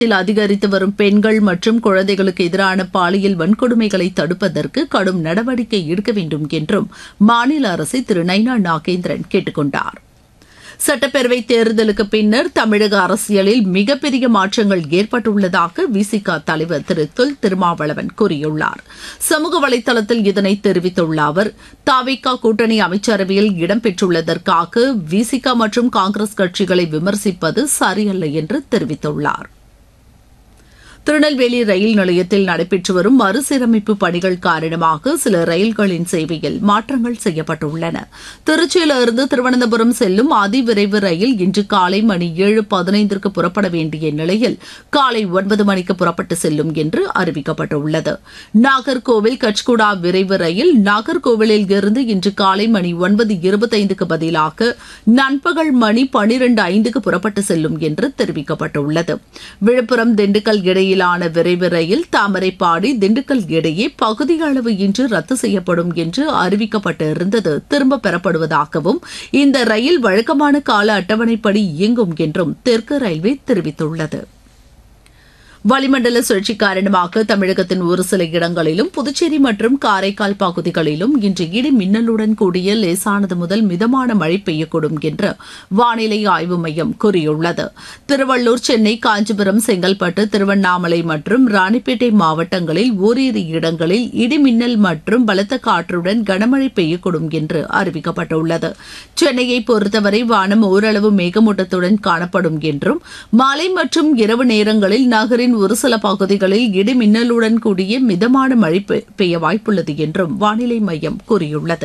தமிழகத்தில் அதிகரித்து வரும் பெண்கள் மற்றும் குழந்தைகளுக்கு எதிரான பாலியல் வன்கொடுமைகளை தடுப்பதற்கு கடும் நடவடிக்கை எடுக்க வேண்டும் என்றும் மாநில அரசை திரு நைனா நாகேந்திரன் கேட்டுக் கொண்டார் சட்டப்பேரவை தேர்தலுக்கு பின்னர் தமிழக அரசியலில் மிகப்பெரிய மாற்றங்கள் ஏற்பட்டுள்ளதாக விசிக தலைவர் திரு தொல் திருமாவளவன் கூறியுள்ளார் சமூக வலைதளத்தில் இதனை தெரிவித்துள்ள அவர் தாவிகா கூட்டணி அமைச்சரவையில் இடம்பெற்றுள்ளதற்காக விசிக மற்றும் காங்கிரஸ் கட்சிகளை விமர்சிப்பது சரியல்ல என்று தெரிவித்துள்ளார் திருநெல்வேலி ரயில் நிலையத்தில் நடைபெற்று வரும் மறுசீரமைப்பு பணிகள் காரணமாக சில ரயில்களின் சேவையில் மாற்றங்கள் செய்யப்பட்டுள்ளன திருச்சியிலிருந்து திருவனந்தபுரம் செல்லும் அதிவிரைவு ரயில் இன்று காலை மணி ஏழு பதினைந்திற்கு புறப்பட வேண்டிய நிலையில் காலை ஒன்பது மணிக்கு புறப்பட்டு செல்லும் என்று அறிவிக்கப்பட்டுள்ளது நாகர்கோவில் கச்குடா விரைவு ரயில் நாகர்கோவிலில் இருந்து இன்று காலை மணி ஒன்பது இருபத்தைந்துக்கு பதிலாக நண்பகல் மணி பனிரெண்டு ஐந்துக்கு புறப்பட்டு செல்லும் என்று தெரிவிக்கப்பட்டுள்ளது விழுப்புரம் திண்டுக்கல் இடையே இடையிலான விரைவு ரயில் தாமரைப்பாடி திண்டுக்கல் இடையே பகுதி அளவு இன்று ரத்து செய்யப்படும் என்று அறிவிக்கப்பட்டிருந்தது திரும்ப பெறப்படுவதாகவும் இந்த ரயில் வழக்கமான கால அட்டவணைப்படி இயங்கும் என்றும் தெற்கு ரயில்வே தெரிவித்துள்ளது வளிமண்டல சுழற்சி காரணமாக தமிழகத்தின் ஒரு சில இடங்களிலும் புதுச்சேரி மற்றும் காரைக்கால் பகுதிகளிலும் இன்று இடி மின்னலுடன் கூடிய லேசானது முதல் மிதமான மழை பெய்யக்கூடும் என்று வானிலை ஆய்வு மையம் கூறியுள்ளது திருவள்ளூர் சென்னை காஞ்சிபுரம் செங்கல்பட்டு திருவண்ணாமலை மற்றும் ராணிப்பேட்டை மாவட்டங்களில் ஓரிரு இடங்களில் இடி மின்னல் மற்றும் பலத்த காற்றுடன் கனமழை பெய்யக்கூடும் என்று அறிவிக்கப்பட்டுள்ளது சென்னையை பொறுத்தவரை வானம் ஓரளவு மேகமூட்டத்துடன் காணப்படும் என்றும் மாலை மற்றும் இரவு நேரங்களில் நகரின் நகரின் ஒரு சில பகுதிகளில் இடி மின்னலுடன் கூடிய மிதமான மழை பெய்ய வாய்ப்புள்ளது என்றும் வானிலை மையம் கூறியுள்ளது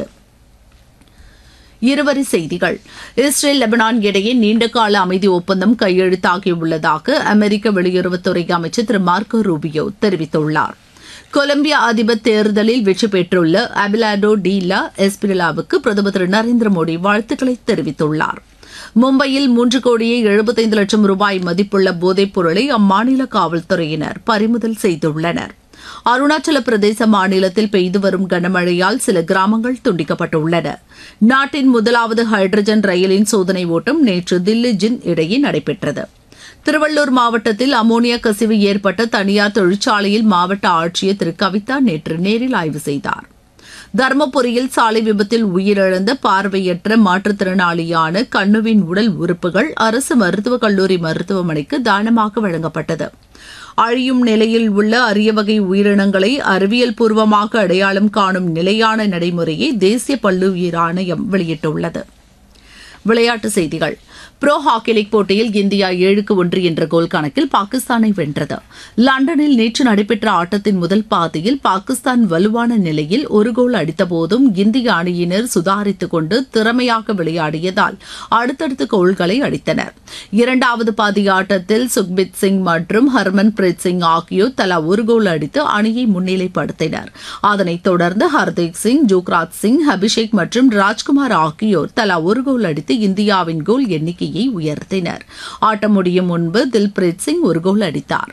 இருவரி செய்திகள் இஸ்ரேல் லெபனான் இடையே நீண்டகால அமைதி ஒப்பந்தம் கையெழுத்தாகியுள்ளதாக அமெரிக்க வெளியுறவுத்துறை அமைச்சர் திரு மார்க்கோ ரூபியோ தெரிவித்துள்ளார் கொலம்பியா அதிபர் தேர்தலில் வெற்றி பெற்றுள்ள அபிலாடோ டீலா எஸ்பிரிலாவுக்கு பிரதமர் திரு நரேந்திர மோடி வாழ்த்துக்களை தெரிவித்துள்ளார் மும்பையில் மூன்று கோடியே எழுபத்தைந்து லட்சம் ரூபாய் மதிப்புள்ள போதைப் பொருளை அம்மாநில காவல்துறையினர் பறிமுதல் செய்துள்ளனர் அருணாச்சல பிரதேச மாநிலத்தில் பெய்து வரும் கனமழையால் சில கிராமங்கள் துண்டிக்கப்பட்டுள்ளன நாட்டின் முதலாவது ஹைட்ரஜன் ரயிலின் சோதனை ஓட்டம் நேற்று தில்லி ஜின் இடையே நடைபெற்றது திருவள்ளூர் மாவட்டத்தில் அமோனியா கசிவு ஏற்பட்ட தனியார் தொழிற்சாலையில் மாவட்ட ஆட்சியர் திரு கவிதா நேற்று நேரில் ஆய்வு செய்தார் தருமபுரியில் சாலை விபத்தில் உயிரிழந்த பார்வையற்ற மாற்றுத்திறனாளியான கண்ணுவின் உடல் உறுப்புகள் அரசு மருத்துவக் கல்லூரி மருத்துவமனைக்கு தானமாக வழங்கப்பட்டது அழியும் நிலையில் உள்ள அரிய வகை உயிரினங்களை அறிவியல் பூர்வமாக அடையாளம் காணும் நிலையான நடைமுறையை தேசிய பல்லுயிர் ஆணையம் வெளியிட்டுள்ளது விளையாட்டுச் செய்திகள் புரோ ஹாக்கி லீக் போட்டியில் இந்தியா ஏழுக்கு ஒன்று என்ற கோல் கணக்கில் பாகிஸ்தானை வென்றது லண்டனில் நேற்று நடைபெற்ற ஆட்டத்தின் முதல் பாதியில் பாகிஸ்தான் வலுவான நிலையில் ஒரு கோல் அடித்தபோதும் இந்திய அணியினர் சுதாரித்துக் கொண்டு திறமையாக விளையாடியதால் அடுத்தடுத்து கோல்களை அடித்தனர் இரண்டாவது பாதி ஆட்டத்தில் சுக்பித் சிங் மற்றும் ஹர்மன் பிரீத் சிங் ஆகியோர் தலா ஒரு கோல் அடித்து அணியை முன்னிலைப்படுத்தினர் அதனைத் தொடர்ந்து ஹர்தீப் சிங் ஜுக்ராஜ் சிங் அபிஷேக் மற்றும் ராஜ்குமார் ஆகியோர் தலா ஒரு கோல் அடித்து இந்தியாவின் கோல் எண்ணிக்கை எண்ணிக்கையை உயர்த்தினர் ஆட்டம் முடியும் முன்பு தில்பிரீத் சிங் ஒரு கோல் அடித்தார்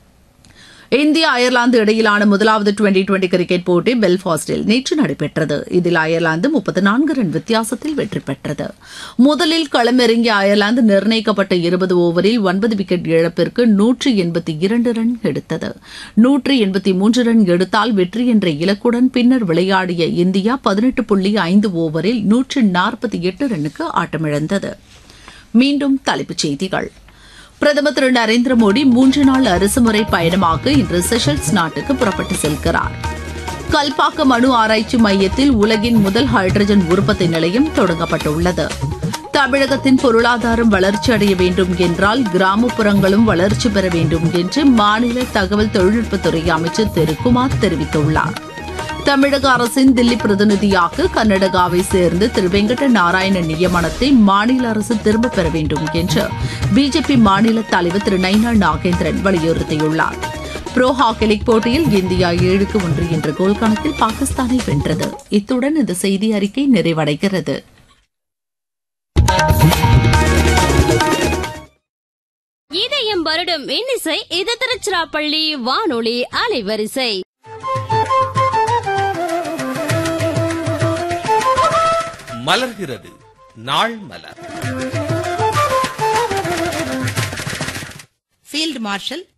இந்தியா அயர்லாந்து இடையிலான முதலாவது டுவெண்டி டுவெண்டி கிரிக்கெட் போட்டி பெல்பாஸ்டில் நேற்று நடைபெற்றது இதில் அயர்லாந்து முப்பத்தி நான்கு ரன் வித்தியாசத்தில் வெற்றி பெற்றது முதலில் களமிறங்கிய அயர்லாந்து நிர்ணயிக்கப்பட்ட இருபது ஓவரில் ஒன்பது விக்கெட் இழப்பிற்கு நூற்றி எண்பத்தி இரண்டு ரன் எடுத்தது நூற்றி எண்பத்தி மூன்று ரன் எடுத்தால் வெற்றி என்ற இலக்குடன் பின்னர் விளையாடிய இந்தியா பதினெட்டு புள்ளி ஐந்து ஓவரில் நூற்று நாற்பத்தி எட்டு ரன்னுக்கு ஆட்டமிழந்தது மீண்டும் தலைப்புச் செய்திகள் பிரதமர் திரு நரேந்திர மோடி மூன்று நாள் அரசுமுறை பயணமாக இன்று செஷல்ஸ் நாட்டுக்கு புறப்பட்டு செல்கிறார் கல்பாக்கம் அணு ஆராய்ச்சி மையத்தில் உலகின் முதல் ஹைட்ரஜன் உற்பத்தி நிலையம் தொடங்கப்பட்டுள்ளது தமிழகத்தின் பொருளாதாரம் வளர்ச்சி அடைய வேண்டும் என்றால் கிராமப்புறங்களும் வளர்ச்சி பெற வேண்டும் என்று மாநில தகவல் தொழில்நுட்பத்துறை அமைச்சர் திரு குமார் தெரிவித்துள்ளார் தமிழக அரசின் தில்லி பிரதிநிதியாக கர்நாடகாவை சேர்ந்து திரு வெங்கட நாராயண நியமனத்தை மாநில அரசு திரும்பப் பெற வேண்டும் என்று பிஜேபி மாநில தலைவர் திரு நைனா நாகேந்திரன் வலியுறுத்தியுள்ளார் புரோ ஹாக்கி லீக் போட்டியில் இந்தியா ஏழுக்கு ஒன்று என்ற கோல் கணக்கில் பாகிஸ்தானை வென்றது இத்துடன் இந்த செய்தி அறிக்கை நிறைவடைகிறது இதயம் வருடம் இன்னிசை இது திருச்சிராப்பள்ளி வானொலி அலைவரிசை மலர்கிறது நாள் மலர் ஃபீல்டு மார்ஷல்